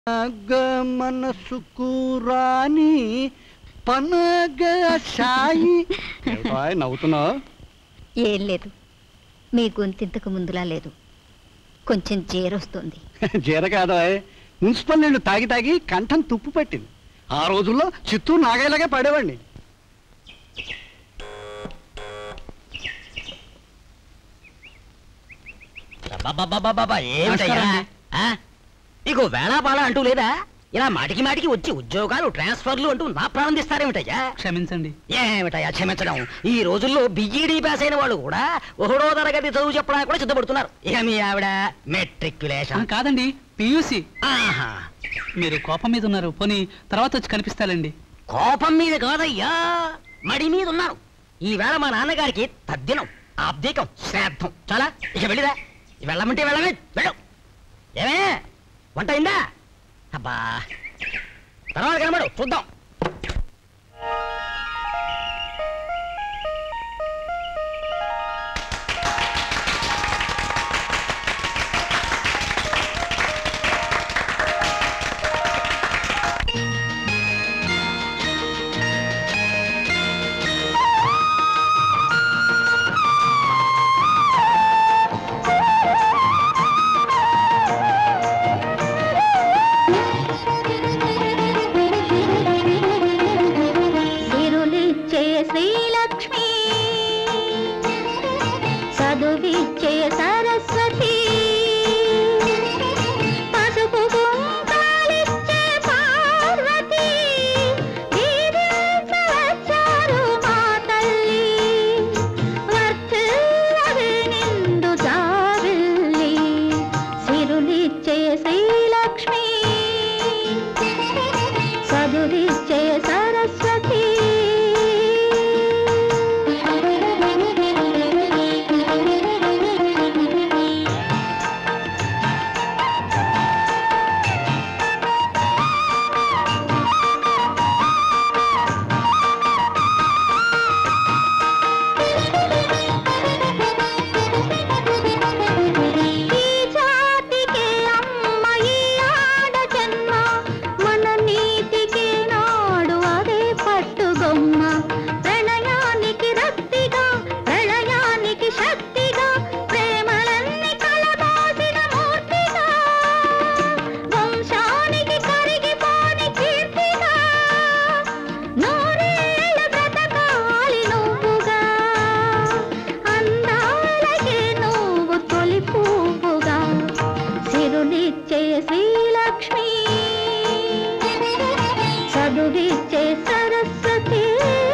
పనగ మనసుకు రాని పనగ సాయి నవ్వుతున్నావు ఏం లేదు మీ గొంతింతకు ముందులా లేదు కొంచెం జేరొస్తుంది జీర కాదా మున్సిపల్ నీళ్లు తాగి తాగి కంఠం తుప్పు పట్టింది ఆ రోజుల్లో చిత్తూరు నాగేలాగే పడేవాడిని అబ్బబ్బబ్బబ్బబ్బ, ఏమిటయ్యా నమస్కారం. ఆ? నీకు వేళాపాళ అంటూ లేదా ఇలా మాటికి మాటికి వచ్చి ఉద్యోగాలు ట్రాన్స్ఫర్లు అంటూ నా ప్రాణం తీస్తారేమిటయ్యా క్షమించండి ఏమిటయ్యా క్షమించడం ఈ రోజుల్లో బిఈడి పాస్ అయిన వాళ్ళు కూడా ఒకటో తరగతి చదువు చెప్పడానికి కూడా సిద్ధపడుతున్నారు ఇక మీ ఆవిడ ఆ, మెట్రిక్యులేషన్ కాదండి పియూసి ఆహా మీరు కోపం మీద ఉన్నారు పోనీ తర్వాత వచ్చి కనిపిస్తాలండి కోపం మీద కాదయ్యా మడి మీద ఉన్నారు ఈవేళ మా నాన్నగారికి తద్దినం ఆబ్దీకం శ్రాద్ధం చాలా ఇక వెళ్ళిరా వెళ్ళమంటే వెళ్ళమే వెళ్ళు ఏమే వంట అయిందా అబ్బా తర్వాత కనబడు చూద్దాం సిరులిచ్చే శ్రీలక్ష్మి చదువిచ్చే సరస్వతి పసుపు కుంకాలిచ్చే పార్వతి దీవించవచ్చారు మా తల్లి వర్ధిల్లవి నిండు జాబిల్లి సిరులిచ్చే శ్రీలక్ష్మి చదువిచ్చే సరస్వతి ఈ జాతికే అమ్మ ఈ ఆడ జన్మ మన నీతికే నాడు అదే పట్టుగొమ్మ ప్రణయానికి రక్తిగా ప్రళయానికి శక్తిగా ప్రేమలన్నీ కలబోసిన మూర్తిగా వంశానికి కరిగిపోని కీర్తిగా నూరేళ్ళు బ్రతకాలి నువ్వుగా అందాలకే నువ్వు తొలి పువ్వుగా సిరులిచ్చే శ్రీలక్ష్మి చదువిచ్చే సరస్వతి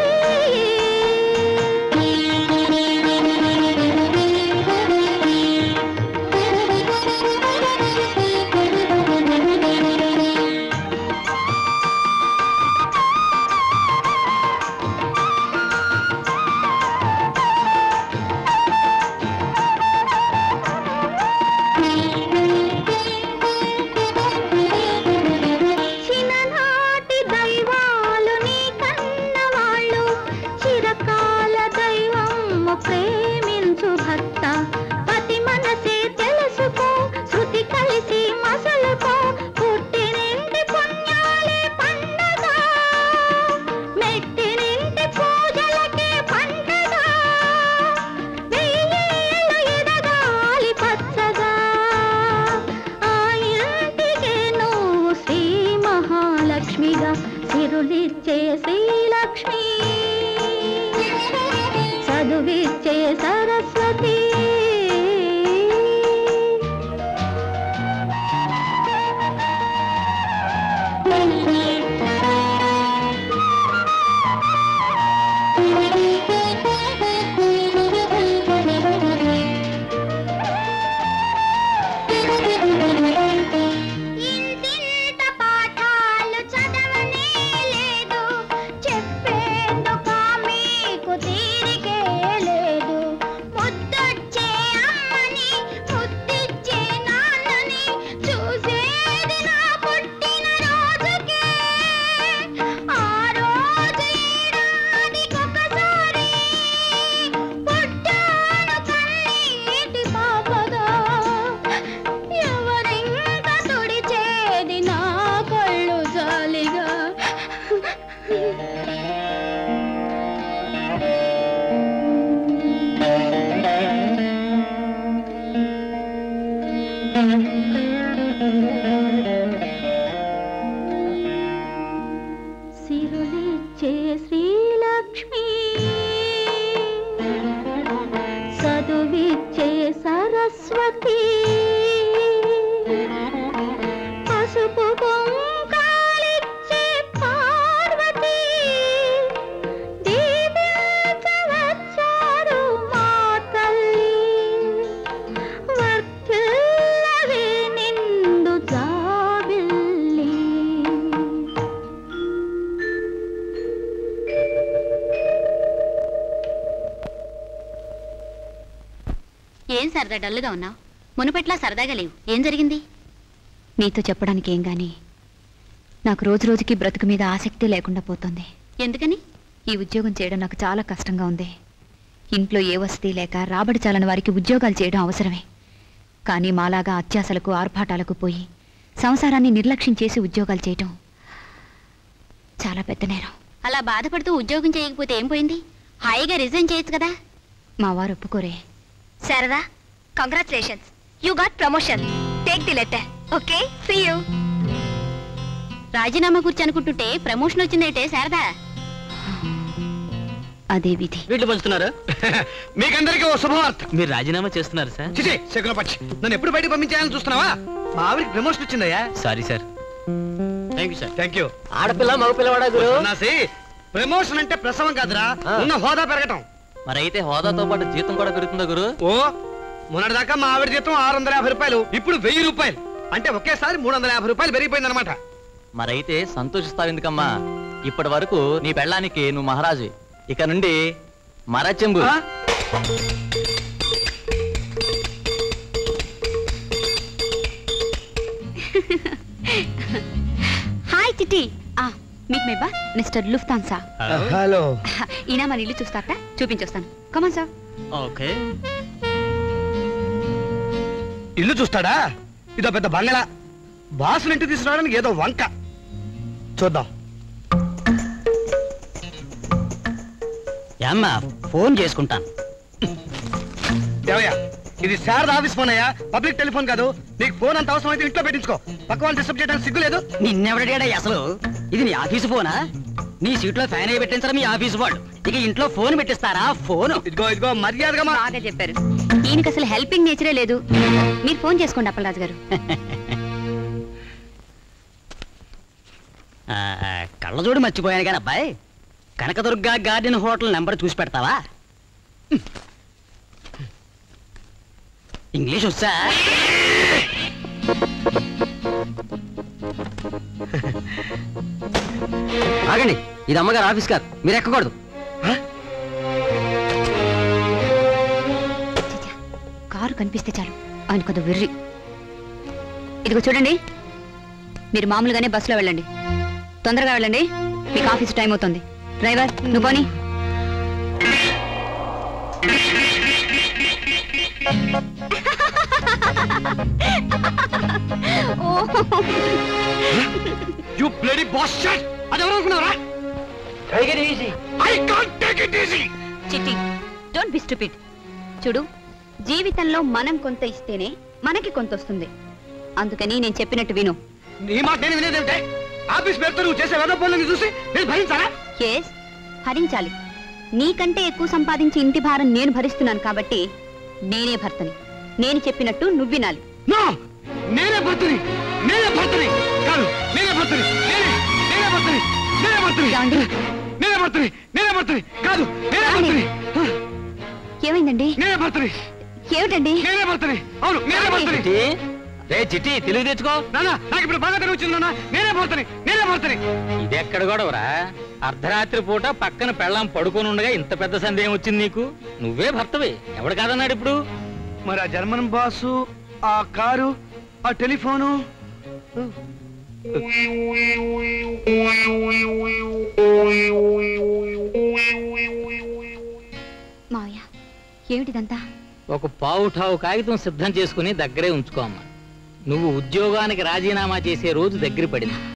చిన్ననాటి దైవాలు నీ కన్నవాళ్ళు చిరకాల దైవము ప్రేమించు భక్త పతి మనసే తెలుసుకో శృతి కలిసి మసలుకో పుట్టినింటి పుణ్యాలే పండగ మెట్టినింటి పూజలకే పండగ వెయ్యేళ్ళు ఎదగాలి పచ్చగా ఆ ఇంటికి నువ్వు శ్రీ మహాలక్ష్మిగా సిరులిచ్చే శ్రీలక్ష్మి చదువిచ్చే సరస్వతి ఇంటింట పాఠాలు చదవనే లేదు చెప్పేందుక మీకు తీరికే లేదు ముద్దు ఏం సరదా డల్లుగా ఉన్నావు మునుపెట్లా సరదాగా లేవు ఏం జరిగింది నీతో చెప్పడానికి ఏం గాని నాకు రోజు రోజుకి బ్రతుకు మీద ఆసక్తి లేకుండా పోతుంది ఎందుకని ఈ ఉద్యోగం చేయడం నాకు చాలా కష్టంగా ఉంది ఇంట్లో ఏ వసతి లేక రాబడి చాలని వారికి ఉద్యోగాలు చేయడం అవసరమే కానీ మాలాగా అత్యాసలకు ఆర్భాటాలకు పోయి సంసారాన్ని నిర్లక్ష్యం చేసి ఉద్యోగాలు చేయటం చాలా పెద్ద నేరం అలా బాధపడుతూ ఉద్యోగం చేయకపోతే ఏం పోయింది హాయిగా రిజైన్ చేయొచ్చు కదా మా వారు ఒప్పుకోరే సరదా congratulations you got promotion take the letter okay see you రాజీనామా గురించి అనుకుంటుంటే ప్రమోషన్ వచ్చిందేటే శారదా అదే విధి వీళ్ళు పంచుతున్నారు మీకందరికీ ఓ శుభవార్త మీరు రాజీనామా చేస్తున్నారు సార్ చిచి శకున పచ్చి నన్ను ఎప్పుడు బయటకు పంపించాలని చూస్తున్నావా మా ఆవిడకి ప్రమోషన్ వచ్చిందయ్యా sorry sir thank you sir thank you ఆడపిల్ల మగ పిల్లవాడా గురు సన్నాసి ప్రమోషన్ అంటే ప్రసవం కాదురా ఉన్న హోదా పెరగటం మరైతే హోదాతో పాటు జీతం కూడా పెరుగుతుందా గురు ఓ మొన్నటిదాకా మా ఆవిడ జీతం ఆరు వందల యాభై రూపాయలు ఇప్పుడు వెయ్యి రూపాయలు అంటే ఒకేసారి మూడు వందల యాభై రూపాయలు పెరిగిపోయింది అనమాట మరైతే సంతోషిస్తావు ఎందుకమ్మా ఇప్పటి వరకు నీ పెళ్ళానికి నువ్వు మహారాజు ఇక నుండి మరచెంబు హాయ్ చిట్టి ఆ మీకు మేబా మిస్టర్ లుఫ్తాన్సా హలో ఈయన మన ఇల్లు చూస్తారట చూపించొస్తాను కమన్ సార్ ఓకే ఇల్లు చూస్తాడా ఇదో పెద్ద బంగళా బాసులు ఇంటికి తీసుకురావడానికి ఏదో వంక చూద్దాం ఏమ్మా ఫోన్ చేసుకుంటాను ఏవయ్యా ఇది శారద ఆఫీస్ ఫోన్ అయ్యా పబ్లిక్ టెలిఫోన్ కాదు నీకు ఫోన్ అంత అవసరం అయితే ఇంట్లో పెట్టించుకో పక్క వాళ్ళు డిస్టర్బ్ చేయడానికి సిగ్గు లేదు నిన్నెవడడా అసలు ఇది నీ ఆఫీసు ఫోనా నీ సీట్లో ఫ్యాన్ అయి పెట్టించరా మీ ఆఫీసు వాళ్ళు ఇక ఇంట్లో ఫోన్ పెట్టిస్తారా ఫోన్ ఇదిగో ఇదిగో మర్యాదగా మా బాగా చెప్పారు ఈయనకి అసలు హెల్పింగ్ నేచరే లేదు మీరు ఫోన్ చేసుకోండి అప్పలరాజు గారు కళ్ళజోడు మర్చిపోయాను కానీ అబ్బాయి కనకదుర్గ గార్డెన్ హోటల్ నెంబర్ చూసి పెడతావా ఇంగ్లీష్ వచ్చా ఆగండి ఇది అమ్మగారు ఆఫీస్ కాదు మీరు ఎక్కకూడదు చిచ్చా, కారు కనిపిస్తే చాలు ఆయన కొద్ది వెర్రి ఇదిగో చూడండి మీరు మామూలుగానే బస్సులో వెళ్ళండి తొందరగా వెళ్ళండి మీకు ఆఫీస్ టైం అవుతుంది డ్రైవర్ నువ్వు పోనీ యు బ్లడీ బాస్ షట్ అది ఎవరు అనుకున్నారా I can't take it easy Chitti don't be stupid చూడు జీవితంలో మనం కొంత ఇస్తేనే మనకి కొంత వస్తుంది అందుకని నేను చెప్పినట్టు విను నీ మాట నేను వినేదేమిటే ఆఫీస్ పేరుతో నువ్వు చేసే వేద పనులను చూసి నేను భరించాలా ఎస్ భరించాలి నీకంటే ఎక్కువ సంపాదించి ఇంటి భారం నేను భరిస్తున్నాను కాబట్టి నేనే భర్తని నేను చెప్పినట్టు నువ్వు వినాలి నో నేనే భర్తని నేనే భర్తని కాదు నేనే భర్తని నేనే నేనే భర్తని నేనే భర్తని ఏమండి? నేనే భర్తని నేనే భర్తని కాదు నేనే భర్తని ఏమైందండి నేనే భర్తని ఏమిటండి నేనే భర్తని అవును నేనే భర్తని రే చిట్టి తెలుగు తెచ్చుకో నాన్న నాకు ఇప్పుడు బాగా తెలివి వచ్చింది నాన్న నేనే భర్తని నేనే భర్తని ఇది ఎక్కడ గొడవరా అర్ధరాత్రి పూట పక్కన పెళ్ళాం పడుకొని ఉండగా ఇంత పెద్ద సందేహం వచ్చింది నీకు నువ్వే భర్తవే ఎవడు కాదన్నాడు ఇప్పుడు మరి ఆ జర్మన్ బాసు ఆ కారు ఆ టెలిఫోను మావయ్య ఏమిటిదంతా ఒక పావుఠావు కాగితం సిద్ధం చేసుకుని దగ్గరే ఉంచుకోమ్మా నువ్వు ఉద్యోగానికి రాజీనామా చేసే రోజు దగ్గర పడింది